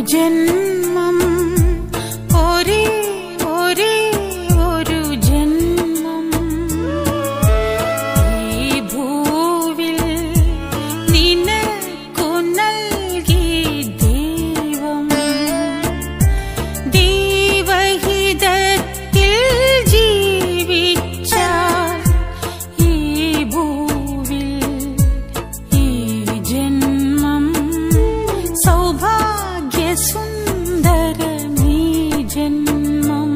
ജന്മം ഒരേ ഒരേ ഒരു ജന്മം ഈ ഭൂവിൽ നിനക്കു നൽകി ദൈവം ദൈവഹിതത്തിൽ ജീവിച്ചാൽ ഈ ഭൂവിൽ ഈ ജന്മം സൗഭാഗ്യസുന്ദരമീ ജന്മം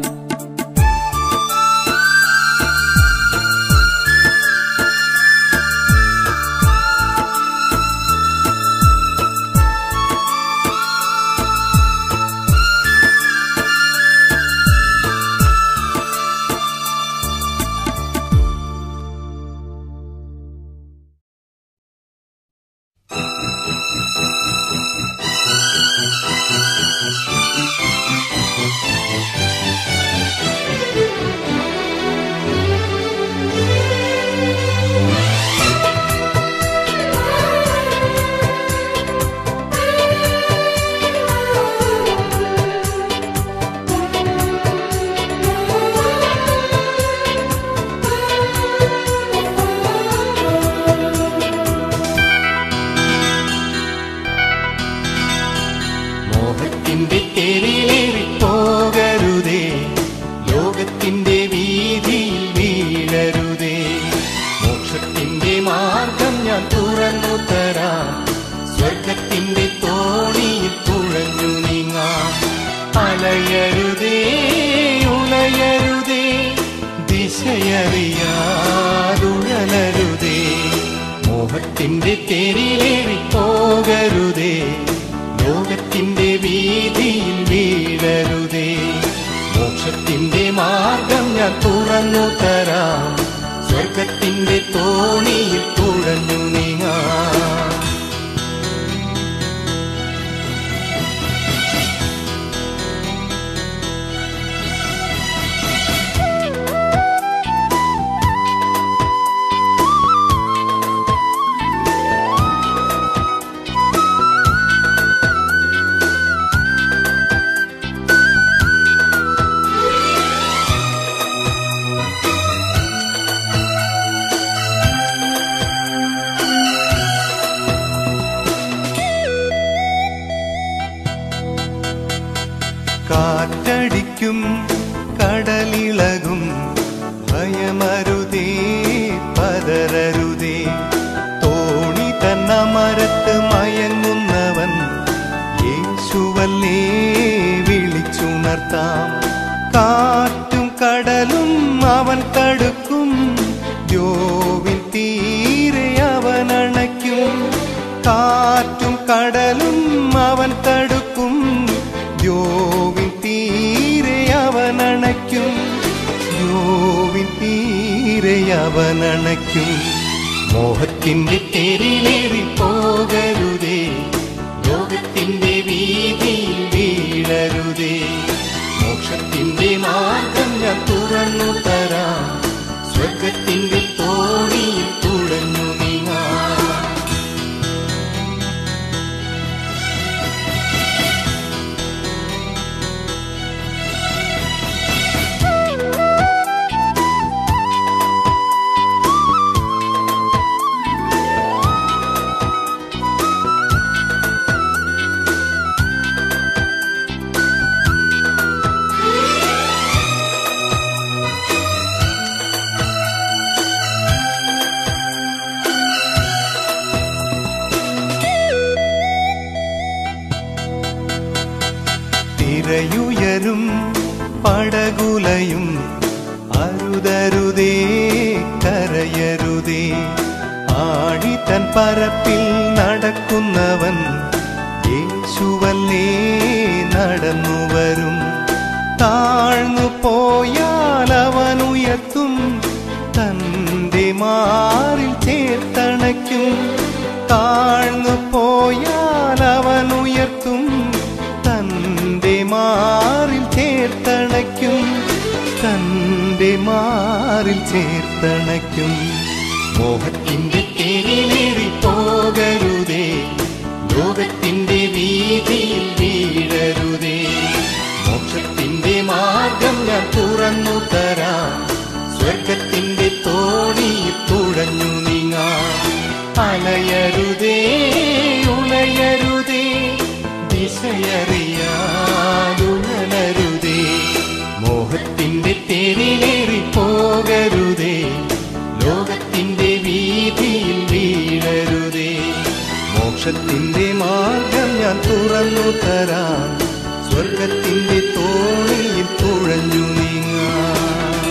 മോഹത്തിന്റെ തെരിലേറി പോകരുതേ ലോകത്തിന്റെ വീതിയിൽ വീഴരുതേ മോക്ഷത്തിന്റെ മാർഗം ഞാൻ തുറന്നു തരാം സ്വർഗത്തിന്റെ തോണിയിൽ തുഴഞ്ഞു നീങ്ങാം അലയരുതേ ഉണയരുതേ ദിശയറിയാതുഴലരുതേ മോഹത്തിന്റെ തെരിലേറി പോകരുതേ ലോകത്തിന്റെ വീതിയിൽ വീഴരുതേ മോക്ഷത്തിന്റെ മാർഗം ഞാൻ തുറന്നു തരാം സ്വർഗത്തിന്റെ തോണിയിൽ തുഴഞ്ഞു നീങ്ങാം കാറ്റടിക്കും കടലിളകും ഭയമരുതേ പതരരുതേ തോണി തന്ന മരത്ത് മയങ്ങുന്നവൻ യേശുവല്ലേ വിളിച്ചുണർത്താം കാറ്റും കടലും അവൻ തടുക്കും ദ്യോവിൻ തീരെ അവൻ അണയ്ക്കും കാറ്റും കടലും അവൻ തടുക്കും ദ്യോവിൻ തീരെ അവൻ അണയ്ക്കും ദ്യോവിൻ തീരെ അവൻ അണയ്ക്കും മോഹത്തിന്റെ തെരിലേറി പോകരുതേ ലോകത്തിന്റെ വീതിയിൽ വീഴരുതേ മോക്ഷത്തിന്റെ മാർഗം ഞാൻ തുറന്നു തരാം സ്വർഗത്തിന്റെ തോണിയിൽ തുഴഞ്ഞു നീങ്ങാം തിരയുയരും പടകുലയും അരുതരുതേ കരയരുതേ ആഴി തൻ പരപ്പിൽ നടക്കുന്നവൻ യേശുവല്ലേ നടന്നു വരും താഴ്ന്നു പോയാൽ അവൻ ഉയർത്തും തന്റെ മാറിൽ ചേർത്തണയ്ക്കും താഴ്ന്നു പോയാൽ അവൻ ഉയർത്തും തന്റെ മാറിൽ ചേർത്തണയ്ക്കും തന്റെ മാറിൽ ചേർത്തണയ്ക്കും മോഹത്തിന്റെ തേരിലേറി പോകരുതേ ലോകത്തിന്റെ വീതിയിൽ വീഴരുതേ മാർഗം ഞാൻ തുറന്നു തരാം സ്വർഗത്തിന്റെ തോണിയിൽ തുഴഞ്ഞു നീങ്ങാം അലയരുതേ ഉണയരുതേ ദിശയറിയാതുണരുതേ മോഹത്തിന്റെ തേരിലേറി പോകരുതേ ലോകത്തിന്റെ വീതിയിൽ വീഴരുതേ മോക്ഷത്തിന്റെ മാർഗം ഞാൻ തുറന്നു തരാം സ്വർഗത്തിന്റെ തോണിയിൽ തുഴഞ്ഞു നീങ്ങാം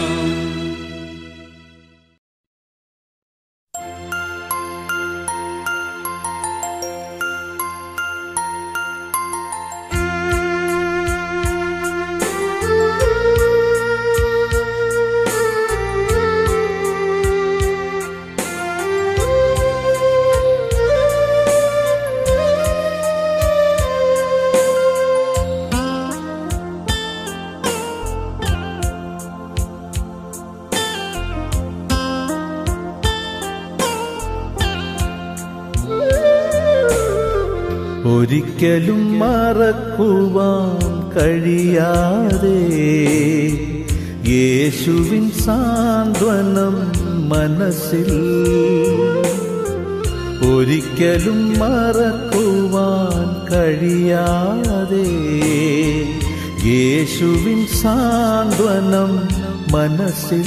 ഒരിക്കലും മറക്കുവാൻ കഴിയാതെ യേശുവിൻ സാന്ത്വനം മനസ്സിൽ ഒരിക്കലും മറക്കുവാൻ കഴിയാതെ യേശുവിൻ സാന്ത്വനം മനസ്സിൽ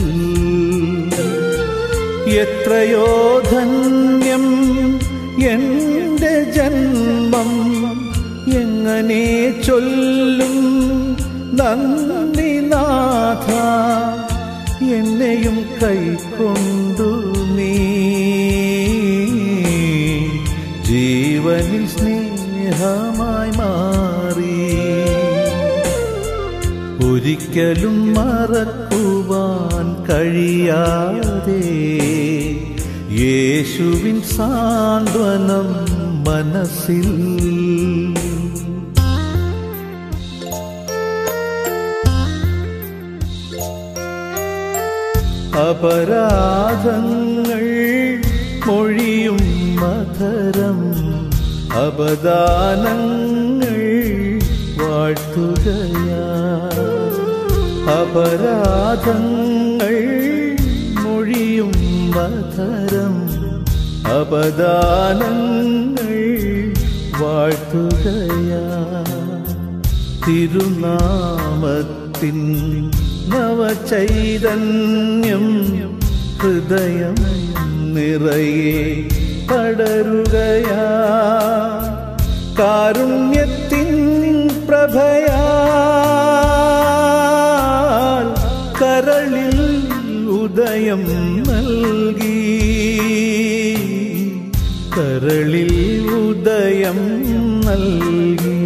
എത്രയോ ധന്യം എന്റെ ജന്മം എങ്ങനെ ചൊല്ലും നന്ദി നാഥ എന്നെയും കൈക്കൊണ്ടു നീ ജീവനിൽ സ്നേഹമായി മാറി ഒരിക്കലും മറക്കുവാൻ കഴിയാതെ യേശുവിൻ സാന്ത്വനം മനസ്സിൽ അപരാധങ്ങൾ മൊഴിയും മധരം അപദാനങ്ങൾ വാഴ്ത്തുകയാ അപരാധങ്ങൾ മൊഴിയും മധരം അപദാനങ്ങൾ വാഴ്ത്തുകയാ തിരുനാമത്തിൻ നവചൈതന്യം ഹൃദയം നിറയെ പടരുകയാ കാരുണ്യത്തിൻ പ്രഭയാൽ കരളിൽ ഉദയം നൽകി കരളിൽ ഉദയം നൽകി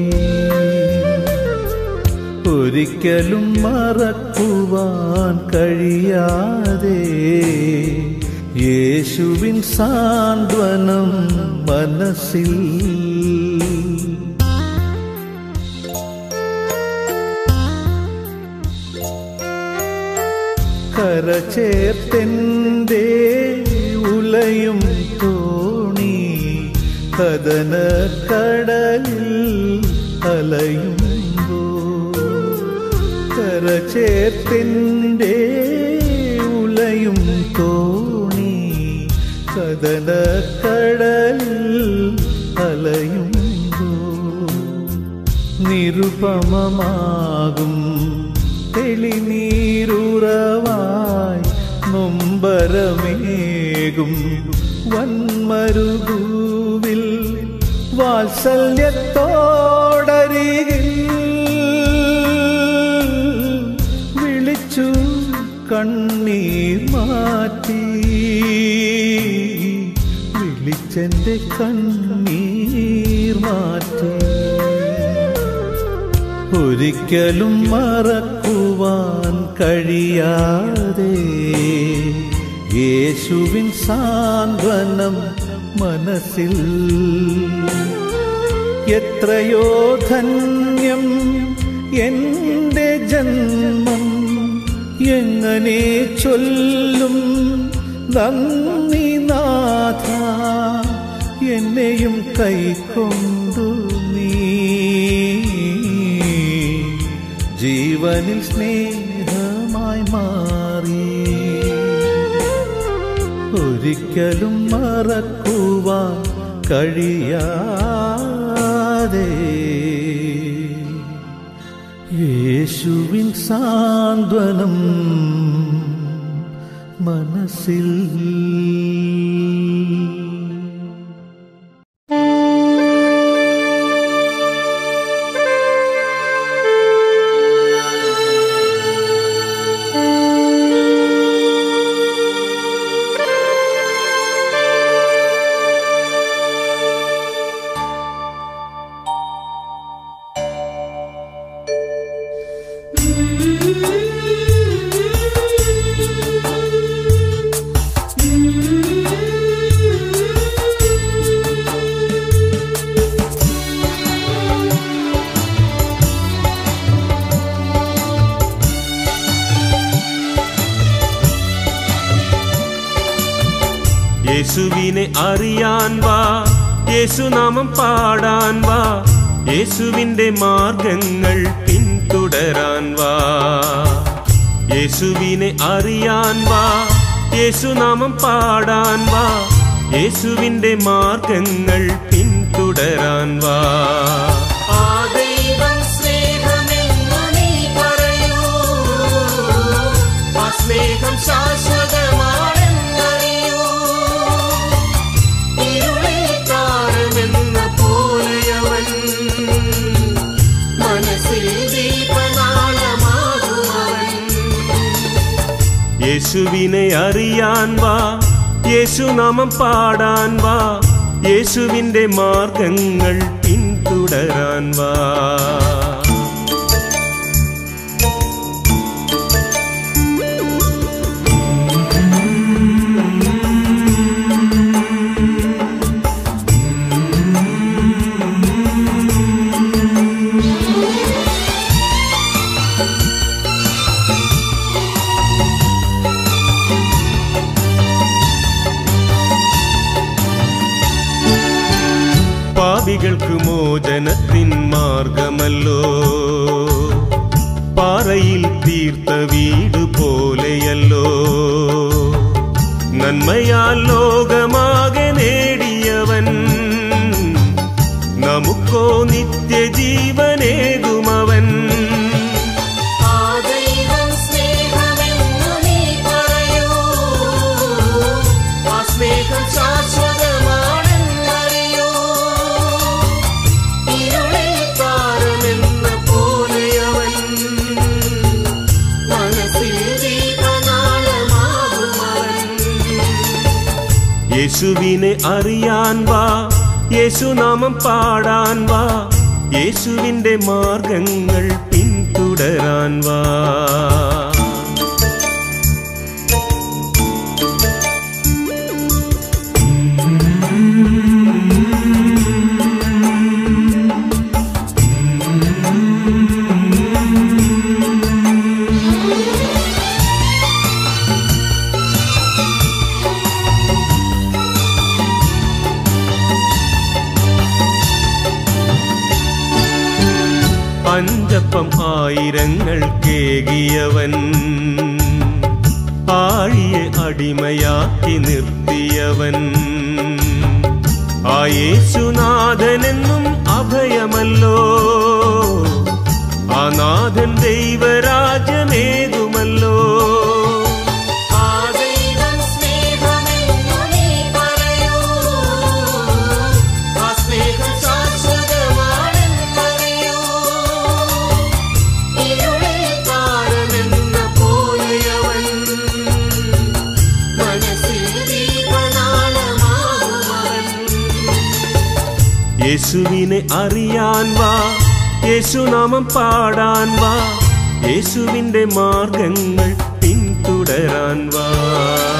ഒരിക്കലും മറക്കുവാൻ കഴിയാതെ യേശുവിൻ സാന്ത്വനം മനസ്സിൽ കരചേർത്തെന്റെ ഉലയും തോണി കഥന കടലിൽ അലയുമ്പോ കരചേർത്തിൻ്റെ ഉലയും തോണി കഥന കടലിൽ അലയുമ്പോ നിരുപമമാകും തെളിനീരുറവായി നൊമ്പരമേകും വന്മരുഭൂവിൽ വാത്സല്യത്തോടരികിൽ വിളിച്ചു കണ്ണീർ മാറ്റി വിളിച്ചെന്റെ കണ്ണീർ മാറ്റി ഒരിക്കലും മറക്കുവാൻ കഴിയാതെ യേശുവിൻ സാന്ത്വനം മനസ്സിൽ എത്രയോ ധന്യം എന്റെ ജന്മം എങ്ങനെ ചൊല്ലും നന്ദി നാഥ എന്നെയും കൈക്കൊണ്ടു നീ ജീവനിൽ സ്നേഹമായി മാറി ഒരിക്കലും മറക്കുവാൻ കഴിയാതെ യേശുവിൻ സാന്ത്വനം മനസ്സിൽ യേശുവിനെ അറിയാൻ വാ യേശുനാമം പാടാൻ വാ യേശുവിൻ്റെ മാർഗങ്ങൾ പിന്തുടരാൻ വാ യേശുവിനെ അറിയാൻ വാ യേശുനാമം പാടാൻ വാ യേശുവിൻ്റെ മാർഗങ്ങൾ പിന്തുടരാൻ വാ ആ ദൈവം സ്നേഹമെന്നു നീ പറയൂ ആ സ്നേഹം ശാശ്വതമാണെന്നറിയൂ ഇരുളിൽ താരമെന്ന പോലെയവൻ മനസ്സിൽ ദീപനാളമാകുമവൻ യേശുവിനെ അറിയാൻ വാ യേശുനാമം പാടാൻ വാ യേശുവിൻ്റെ മാർഗങ്ങൾ പിന്തുടരാൻ വാ പാപികൾക്ക് മോചനത്തിൻ മാർഗമല്ലോ പാറയിൽ തീർത്ത വീട് പോലെയല്ലോ നന്മയാൽ ലോകമാകെ നേടിയവൻ നമുക്കോ നിത്യജീവനേകുമവൻ ആ ദൈവം സ്നേഹമെന്നു നീ പറയൂ ആ സ്നേഹം ശാശ്വതമാണെന്നറിയൂ ഇരുളിൽ താരമെന്ന പോലെയവൻ മനസ്സിൽ ദീപനാളമാകുമവൻ യേശുവിനെ അറിയാൻ വാ യേശുനാമം പാടാൻ വാ യേശുവിൻ്റെ മാർഗങ്ങൾ പിന്തുടരാൻ വാ പഞ്ചപ്പം ആയിരങ്ങൾ കേകിയവൻ ആഴിയെ അടിമയാക്കി നിർത്തിയവൻ ആ യേശുനാഥനെന്നും അഭയമല്ലോ ആ നാഥൻ ദൈവരാജമേകുമല്ലോ ആ ദൈവം സ്നേഹമെന്നു നീ പറയൂ ആ സ്നേഹം ശാശ്വതമാണെന്നറിയൂ ഇരുളിൽ താരമെന്ന പോലെയവൻ മനസ്സിൽ ദീപനാളമാകുമവൻ യേശുവിനെ അറിയാൻ വാ യേശുനാമം പാടാൻ വാ യേശുവിൻ്റെ മാർഗങ്ങൾ പിന്തുടരാൻ വാ